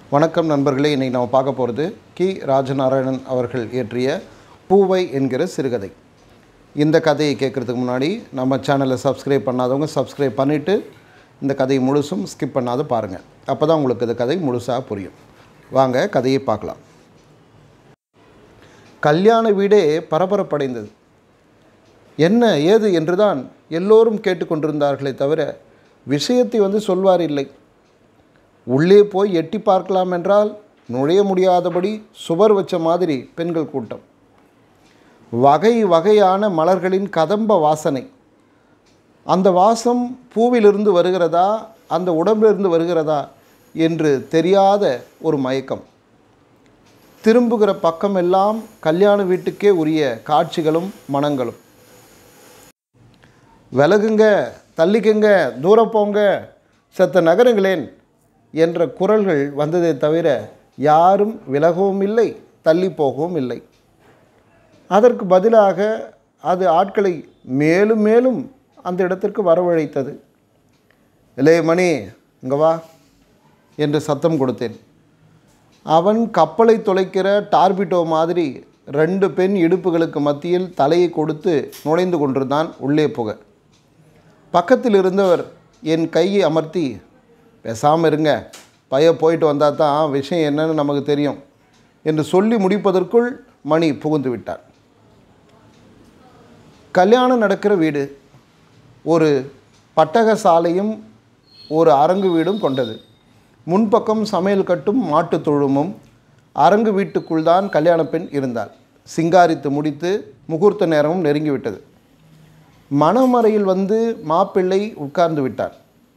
வணக்கம் நண்பர்களே இன்றைக்கி நம்ம பார்க்க போகிறது கி ராஜநாராயணன் அவர்கள் இயற்றிய பூவை என்கிற சிறுகதை இந்த கதையை கேட்குறதுக்கு முன்னாடி நம்ம சேனலை சப்ஸ்கிரைப் பண்ணாதவங்க சப்ஸ்கிரைப் பண்ணிவிட்டு இந்த கதையை முழுசும் ஸ்கிப் பண்ணாத பாருங்கள் அப்போ தான் உங்களுக்கு இந்த கதை முழுசாக புரியும் வாங்க கதையை பார்க்கலாம் கல்யாண வீடே பரபரப்படைந்தது என்ன ஏது என்றுதான் எல்லோரும் கேட்டுக்கொண்டிருந்தார்களே தவிர விஷயத்தை வந்து சொல்வார் இல்லை உள்ளே போய் எட்டி பார்க்கலாம் என்றால் நுழைய முடியாதபடி சுவர் வச்ச மாதிரி பெண்கள் கூட்டம் வகை வகையான மலர்களின் கதம்ப வாசனை அந்த வாசம் பூவிலிருந்து வருகிறதா அந்த உடம்பிலிருந்து வருகிறதா என்று தெரியாத ஒரு மயக்கம் திரும்புகிற பக்கமெல்லாம் கல்யாண வீட்டுக்கே உரிய காட்சிகளும் மனங்களும் விலகுங்க தள்ளிக்குங்க தூரம் போங்க செத்த நகருங்களேன் என்ற குரல்கள் வந்ததே தவிர யாரும் விலகவும் இல்லை தள்ளி போகவும் இல்லை அதற்கு பதிலாக அது ஆட்களை மேலும் மேலும் அந்த இடத்திற்கு வரவழைத்தது இலே மணி இங்கே வா என்று சத்தம் கொடுத்தேன் அவன் கப்பலை தொலைக்கிற டார்பிட்டோ மாதிரி ரெண்டு பெண் இடுப்புகளுக்கு மத்தியில் தலையை கொடுத்து நுழைந்து கொண்டிருந்தான் உள்ளே புக பக்கத்தில் இருந்தவர் என் கையை அமர்த்தி பேசாமல் இருங்க பைய போயிட்டு வந்தால் தான் விஷயம் என்னன்னு நமக்கு தெரியும் என்று சொல்லி முடிப்பதற்குள் மணி புகுந்து விட்டார் கல்யாணம் நடக்கிற வீடு ஒரு பட்டக சாலையும் ஒரு அரங்கு வீடும் கொண்டது முன்பக்கம் சமையல் கட்டும் மாட்டுத் தொழுமும் அரங்கு வீட்டுக்குள் தான் கல்யாண பெண் இருந்தாள் சிங்காரித்து முடித்து முகூர்த்த நேரமும் நெருங்கிவிட்டது மணமறையில் வந்து மாப்பிள்ளை உட்கார்ந்து விட்டார்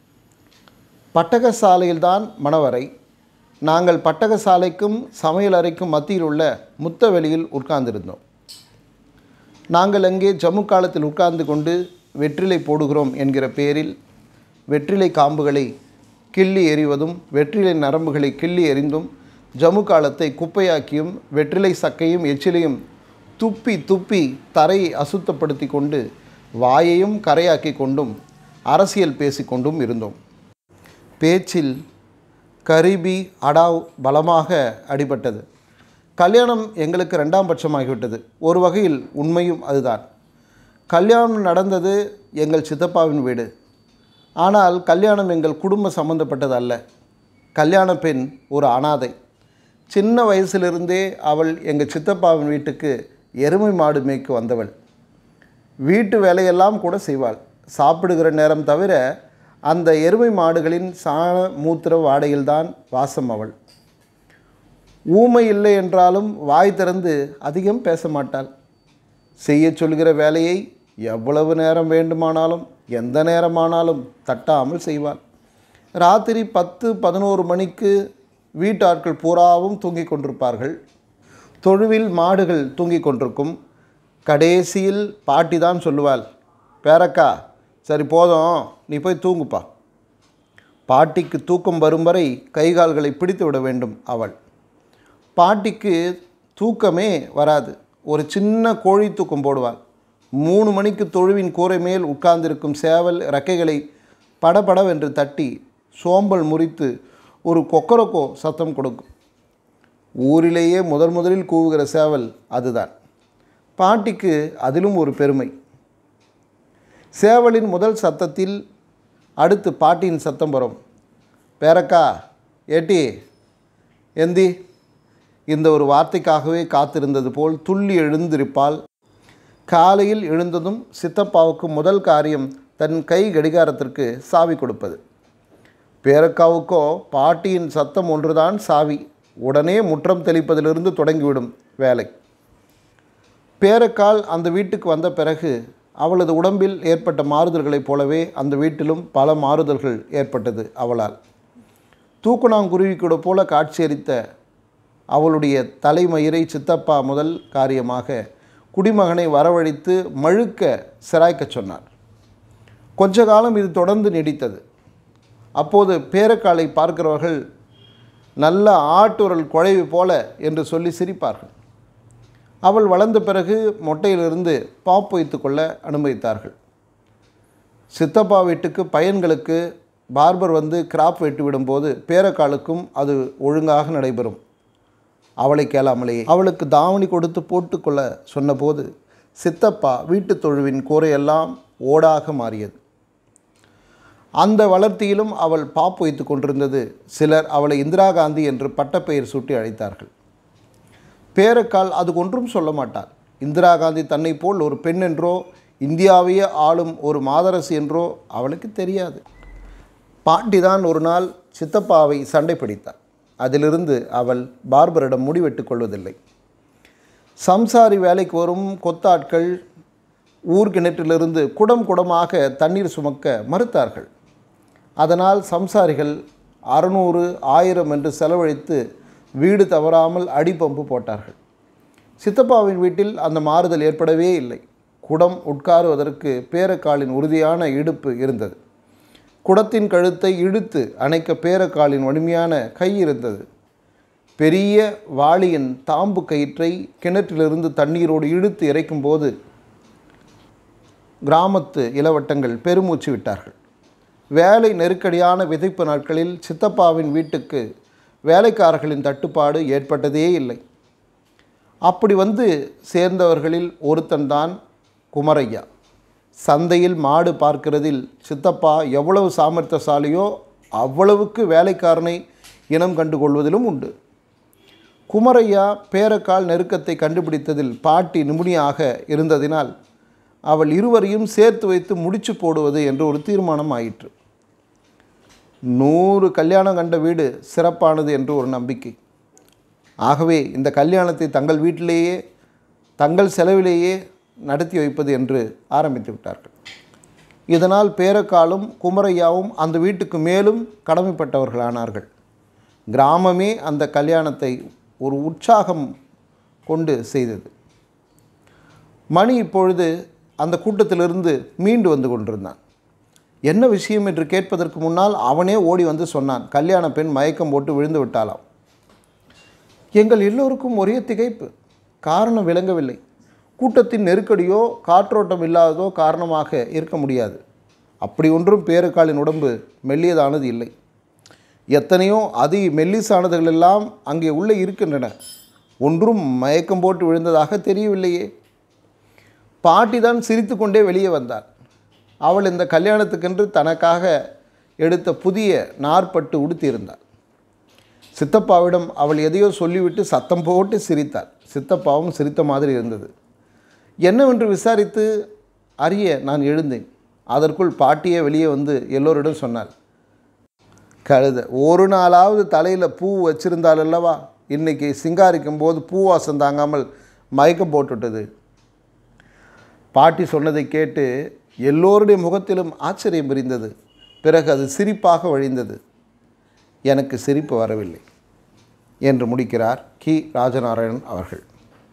பட்டக சாலையில்தான் மணவரை நாங்கள் பட்டக சாலைக்கும் சமையல் அறைக்கும் மத்தியில் உள்ள முத்த வெளியில் உட்கார்ந்திருந்தோம் நாங்கள் அங்கே ஜம்மு காலத்தில் உட்கார்ந்து கொண்டு வெற்றிலை போடுகிறோம் என்கிற பெயரில் வெற்றிலை காம்புகளை கிள்ளி எறிவதும் வெற்றிலை நரம்புகளை கிள்ளி எறிந்தும் ஜம்மு காலத்தை குப்பையாக்கியும் வெற்றிலை சக்கையும் எச்சிலையும் துப்பி துப்பி தரையை அசுத்தப்படுத்தி கொண்டு வாயையும் கரையாக்கி கொண்டும் அரசியல் பேசிக்கொண்டும் இருந்தோம் பேச்சில் கரிபி அடாவ் பலமாக அடிபட்டது கல்யாணம் எங்களுக்கு ரெண்டாம் பட்சமாகிவிட்டது ஒரு வகையில் உண்மையும் அதுதான் கல்யாணம் நடந்தது எங்கள் சித்தப்பாவின் வீடு ஆனால் கல்யாணம் எங்கள் குடும்ப சம்பந்தப்பட்டது அல்ல கல்யாண பெண் ஒரு அனாதை சின்ன வயசிலிருந்தே அவள் எங்கள் சித்தப்பாவின் வீட்டுக்கு எருமை மாடு மேய்க்க வந்தவள் வீட்டு வேலையெல்லாம் கூட செய்வாள் சாப்பிடுகிற நேரம் தவிர அந்த எருமை மாடுகளின் சாண மூத்திர வாடையில்தான் வாசம் அவள் ஊமை இல்லை என்றாலும் வாய் திறந்து அதிகம் பேச மாட்டாள் செய்ய சொல்கிற வேலையை எவ்வளவு நேரம் வேண்டுமானாலும் எந்த நேரமானாலும் தட்டாமல் செய்வாள் ராத்திரி பத்து பதினோரு மணிக்கு வீட்டாட்கள் பூராவும் தூங்கிக் கொண்டிருப்பார்கள் தொழுவில் மாடுகள் தூங்கிக் கொண்டிருக்கும் கடைசியில் பாட்டி தான் சொல்லுவாள் பேரக்கா சரி போதும் நீ போய் தூங்குப்பா பாட்டிக்கு தூக்கம் வரும் வரை கைகால்களை பிடித்து விட வேண்டும் அவள் பாட்டிக்கு தூக்கமே வராது ஒரு சின்ன கோழி தூக்கம் போடுவாள் மூணு மணிக்கு தொழுவின் கூரை மேல் உட்கார்ந்திருக்கும் சேவல் ரெக்கைகளை படபடவென்று தட்டி சோம்பல் முறித்து ஒரு கொக்கரக்கோ சத்தம் கொடுக்கும் ஊரிலேயே முதல் முதலில் கூவுகிற சேவல் அதுதான் பாட்டிக்கு அதிலும் ஒரு பெருமை சேவலின் முதல் சத்தத்தில் அடுத்து பாட்டியின் சத்தம் வரும் பேரக்கா ஏட்டி எந்தி இந்த ஒரு வார்த்தைக்காகவே காத்திருந்தது போல் துள்ளி எழுந்திருப்பால் காலையில் எழுந்ததும் சித்தப்பாவுக்கு முதல் காரியம் தன் கை கடிகாரத்திற்கு சாவி கொடுப்பது பேரக்காவுக்கோ பாட்டியின் சத்தம் ஒன்றுதான் சாவி உடனே முற்றம் தெளிப்பதிலிருந்து தொடங்கிவிடும் வேலை பேரக்கால் அந்த வீட்டுக்கு வந்த பிறகு அவளது உடம்பில் ஏற்பட்ட மாறுதல்களைப் போலவே அந்த வீட்டிலும் பல மாறுதல்கள் ஏற்பட்டது அவளால் தூக்குனாங்குருவி கூட போல காட்சியளித்த அவளுடைய தலைமயிரை சித்தப்பா முதல் காரியமாக குடிமகனை வரவழைத்து மழுக்க சிராய்க்கச் சொன்னார் கொஞ்ச காலம் இது தொடர்ந்து நீடித்தது அப்போது பேரக்காலை பார்க்கிறவர்கள் நல்ல ஆட்டுரல் குழைவு போல என்று சொல்லி சிரிப்பார்கள் அவள் வளர்ந்த பிறகு மொட்டையிலிருந்து பாப் வைத்து கொள்ள அனுமதித்தார்கள் சித்தப்பா வீட்டுக்கு பையன்களுக்கு பார்பர் வந்து கிராப் வெட்டி விடும்போது பேரக்காலுக்கும் அது ஒழுங்காக நடைபெறும் அவளை கேளாமலேயே அவளுக்கு தாவணி கொடுத்து போட்டுக்கொள்ள சொன்னபோது சித்தப்பா வீட்டுத் தொழுவின் கூரையெல்லாம் ஓடாக மாறியது அந்த வளர்த்தியிலும் அவள் பாப் வைத்து கொண்டிருந்தது சிலர் அவளை இந்திரா காந்தி என்று பட்டப்பெயர் சூட்டி அழைத்தார்கள் பேரக்கால் அது ஒன்றும் சொல்ல மாட்டாள் இந்திரா காந்தி தன்னை போல் ஒரு பெண் என்றோ இந்தியாவையே ஆளும் ஒரு மாதரசி என்றோ அவளுக்கு தெரியாது பாட்டிதான் ஒரு நாள் சித்தப்பாவை சண்டை பிடித்தார் அதிலிருந்து அவள் பார்பரிடம் முடிவெட்டுக் கொள்வதில்லை சம்சாரி வேலைக்கு வரும் கொத்தாட்கள் ஊர் கிணற்றிலிருந்து குடம் குடமாக தண்ணீர் சுமக்க மறுத்தார்கள் அதனால் சம்சாரிகள் அறநூறு ஆயிரம் என்று செலவழித்து வீடு தவறாமல் அடிப்பம்பு போட்டார்கள் சித்தப்பாவின் வீட்டில் அந்த மாறுதல் ஏற்படவே இல்லை குடம் உட்காருவதற்கு பேரக்காலின் உறுதியான இடுப்பு இருந்தது குடத்தின் கழுத்தை இழுத்து அணைக்க பேரக்காலின் வலிமையான கை இருந்தது பெரிய வாளியின் தாம்பு கயிற்றை கிணற்றிலிருந்து தண்ணீரோடு இழுத்து இறைக்கும்போது கிராமத்து இளவட்டங்கள் பெருமூச்சு விட்டார்கள் வேலை நெருக்கடியான விதைப்பு நாட்களில் சித்தப்பாவின் வீட்டுக்கு வேலைக்காரர்களின் தட்டுப்பாடு ஏற்பட்டதே இல்லை அப்படி வந்து சேர்ந்தவர்களில் ஒருத்தன்தான் குமரையா சந்தையில் மாடு பார்க்கிறதில் சித்தப்பா எவ்வளவு சாமர்த்தியசாலியோ அவ்வளவுக்கு வேலைக்காரனை இனம் கண்டு கொள்வதிலும் உண்டு குமரையா பேரக்கால் நெருக்கத்தை கண்டுபிடித்ததில் பாட்டி நிபுணியாக இருந்ததினால் அவள் இருவரையும் சேர்த்து வைத்து முடிச்சு போடுவது என்று ஒரு தீர்மானம் ஆயிற்று நூறு கல்யாணம் கண்ட வீடு சிறப்பானது என்று ஒரு நம்பிக்கை ஆகவே இந்த கல்யாணத்தை தங்கள் வீட்டிலேயே தங்கள் செலவிலேயே நடத்தி வைப்பது என்று ஆரம்பித்து விட்டார்கள் இதனால் பேரக்காலும் குமரையாவும் அந்த வீட்டுக்கு மேலும் கடமைப்பட்டவர்களானார்கள் கிராமமே அந்த கல்யாணத்தை ஒரு உற்சாகம் கொண்டு செய்தது மணி இப்பொழுது அந்த கூட்டத்திலிருந்து மீண்டு வந்து கொண்டிருந்தான் என்ன விஷயம் என்று கேட்பதற்கு முன்னால் அவனே ஓடி வந்து சொன்னான் கல்யாண பெண் மயக்கம் போட்டு விழுந்து விட்டாளாம் எங்கள் எல்லோருக்கும் ஒரே திகைப்பு காரணம் விளங்கவில்லை கூட்டத்தின் நெருக்கடியோ காற்றோட்டம் இல்லாததோ காரணமாக இருக்க முடியாது அப்படி ஒன்றும் பேருக்காலின் உடம்பு மெல்லியதானது இல்லை எத்தனையோ அதி மெல்லிசானதுகள் எல்லாம் அங்கே உள்ளே இருக்கின்றன ஒன்றும் மயக்கம் போட்டு விழுந்ததாக தெரியவில்லையே பாட்டி தான் சிரித்து கொண்டே வெளியே வந்தாள் அவள் இந்த கல்யாணத்துக்கென்று தனக்காக எடுத்த புதிய நார்பட்டு உடுத்தியிருந்தாள் சித்தப்பாவிடம் அவள் எதையோ சொல்லிவிட்டு சத்தம் போட்டு சிரித்தாள் சித்தப்பாவும் சிரித்த மாதிரி இருந்தது என்னவென்று விசாரித்து அறிய நான் எழுந்தேன் அதற்குள் பாட்டியே வெளியே வந்து எல்லோரிடம் சொன்னாள் கழுத ஒரு நாளாவது தலையில் பூ வச்சிருந்தாள் அல்லவா இன்னைக்கு சிங்காரிக்கும் போது பூ வாசம் தாங்காமல் மயக்கம் போட்டுவிட்டது பாட்டி சொன்னதை கேட்டு எல்லோருடைய முகத்திலும் ஆச்சரியம் விரிந்தது பிறகு அது சிரிப்பாக வழிந்தது எனக்கு சிரிப்பு வரவில்லை என்று முடிக்கிறார் கி ராஜநாராயணன் அவர்கள்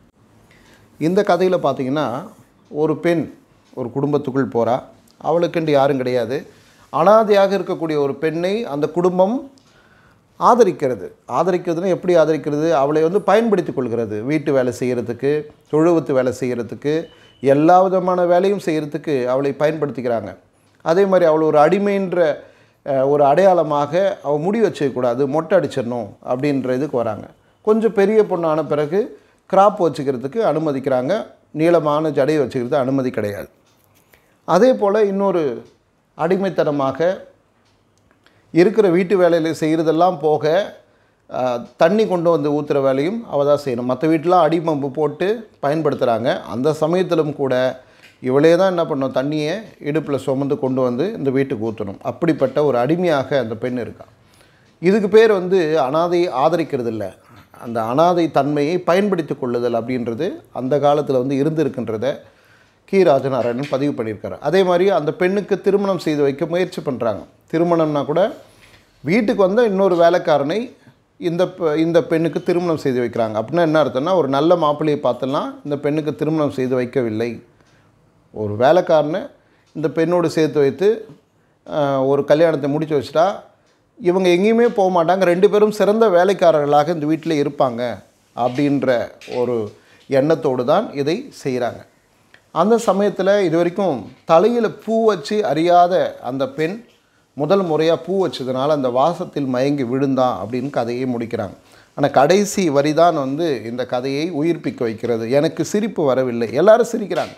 இந்த கதையில் பார்த்தீங்கன்னா ஒரு பெண் ஒரு குடும்பத்துக்குள் போகிறா அவளுக்கென்று யாரும் கிடையாது அனாதையாக இருக்கக்கூடிய ஒரு பெண்ணை அந்த குடும்பம் ஆதரிக்கிறது ஆதரிக்கிறதுனா எப்படி ஆதரிக்கிறது அவளை வந்து பயன்படுத்தி கொள்கிறது வீட்டு வேலை செய்கிறதுக்கு தொழுவத்து வேலை செய்கிறதுக்கு எல்லா விதமான வேலையும் செய்கிறதுக்கு அவளை பயன்படுத்திக்கிறாங்க அதே மாதிரி அவள் ஒரு அடிமைன்ற அஹ், ஒரு அடையாளமாக அவள் முடி வச்சுக்கக்கூடாது மொட்டை அடிச்சிடணும் அப்படின்ற இதுக்கு வராங்க கொஞ்சம் பெரிய பொண்ணான பிறகு கிராப் வச்சுக்கிறதுக்கு அனுமதிக்கிறாங்க நீளமான ஜடையை வச்சுக்கிறது அனுமதி கிடையாது அதே போல் இன்னொரு அடிமைத்தனமாக இருக்கிற வீட்டு வேலையில் செய்கிறதெல்லாம் போக அஹ், தண்ணி கொண்டு வந்து ஊற்றுற வேலையும் அவள் தான் செய்யணும் மற்ற வீட்டிலாம் அடிப்பம்பு போட்டு பயன்படுத்துகிறாங்க அந்த சமயத்திலும் கூட இவளே தான் என்ன பண்ணும் தண்ணியை இடுப்பில் சுமந்து கொண்டு வந்து இந்த வீட்டுக்கு ஊற்றணும் அப்படிப்பட்ட ஒரு அடிமையாக அந்த பெண் இருக்கா இதுக்கு பேர் வந்து அனாதை ஆதரிக்கிறது இல்லை அந்த அனாதை தன்மையை பயன்படுத்தி கொள்ளுதல் அப்படின்றது அந்த காலத்தில் வந்து இருந்திருக்கின்றத கி ராஜநாராயணன் பதிவு பண்ணியிருக்காரு அதே மாதிரி அந்த பெண்ணுக்கு திருமணம் செய்து வைக்க முயற்சி பண்ணுறாங்க திருமணம்னா கூட வீட்டுக்கு வந்த இன்னொரு வேலைக்காரனை இந்த பெ- இந்த பெண்ணுக்கு திருமணம் செய்து வைக்கிறாங்க அப்படின்னா என்ன அர்த்தம்னா ஒரு நல்ல மாப்பிள்ளையை பார்த்தெல்லாம் இந்த பெண்ணுக்கு திருமணம் செய்து வைக்கவில்லை ஒரு வேலைக்காரனை இந்த பெண்ணோடு சேர்த்து வைத்து ஆஹ், ஒரு கல்யாணத்தை முடிச்சு வச்சுட்டா இவங்க எங்கேயுமே போக மாட்டாங்க ரெண்டு பேரும் சிறந்த வேலைக்காரர்களாக இந்த வீட்டில் இருப்பாங்க அப்படின்ற ஒரு எண்ணத்தோடு தான் இதை செய்கிறாங்க அந்த சமயத்தில் இது வரைக்கும் தலையில் பூ வச்சு அறியாத அந்த பெண் முதல் முறையாக பூ வச்சதுனால அந்த வாசத்தில் மயங்கி விழுந்தான் அப்படின்னு கதையை முடிக்கிறாங்க ஆனால் கடைசி வரி தான் வந்து இந்த கதையை உயிர்ப்பிக்க வைக்கிறது எனக்கு சிரிப்பு வரவில்லை எல்லாரும் சிரிக்கிறாங்க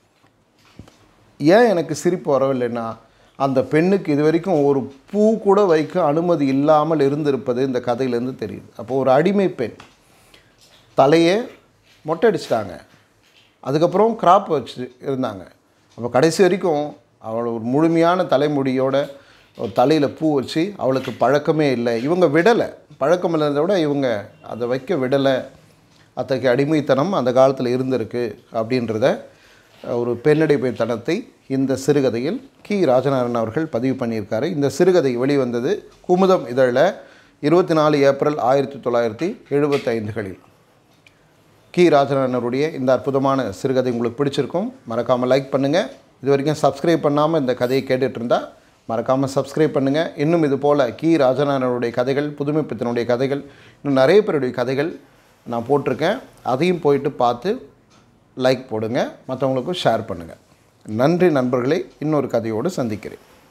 ஏன் எனக்கு சிரிப்பு வரவில்லைன்னா அந்த பெண்ணுக்கு இது வரைக்கும் ஒரு பூ கூட வைக்க அனுமதி இல்லாமல் இருந்திருப்பது இந்த கதையிலேருந்து தெரியுது அப்போ ஒரு அடிமை பெண் தலையே மொட்டை அடிச்சிட்டாங்க அதுக்கப்புறம் கிராப் வச்சு இருந்தாங்க அப்போ கடைசி வரைக்கும் அவளை ஒரு முழுமையான தலைமுடியோட ஒரு தலையில் பூ வச்சு அவளுக்கு பழக்கமே இல்லை இவங்க விடலை பழக்கம் இல்லாத விட இவங்க அதை வைக்க விடலை அத்தகைய அடிமைத்தனம் அந்த காலத்தில் இருந்திருக்கு அப்படின்றத ஒரு பெண்ணடிமைத்தனத்தை இந்த சிறுகதையில் கி ராஜநாதன் அவர்கள் பதிவு பண்ணியிருக்காரு இந்த சிறுகதை வெளிவந்தது குமுதம் இதழில் இருபத்தி நாலு ஏப்ரல் ஆயிரத்தி தொள்ளாயிரத்தி எழுபத்தைந்துகளில் கி ராஜநாதனுடைய இந்த அற்புதமான சிறுகதை உங்களுக்கு பிடிச்சிருக்கும் மறக்காமல் லைக் பண்ணுங்கள் இது வரைக்கும் சப்ஸ்கிரைப் பண்ணாமல் இந்த கதையை கேட்டுட்டு இருந்தால் மறக்காமல் சப்ஸ்கிரைப் பண்ணுங்கள் இன்னும் இது போல் கி ராஜநாதனுடைய கதைகள் புதுமைப்பித்தனுடைய கதைகள் இன்னும் நிறைய பேருடைய கதைகள் நான் போட்டிருக்கேன் அதையும் போயிட்டு பார்த்து லைக் போடுங்க மற்றவங்களுக்கும் ஷேர் பண்ணுங்கள் நன்றி நண்பர்களே இன்னொரு கதையோடு சந்திக்கிறேன்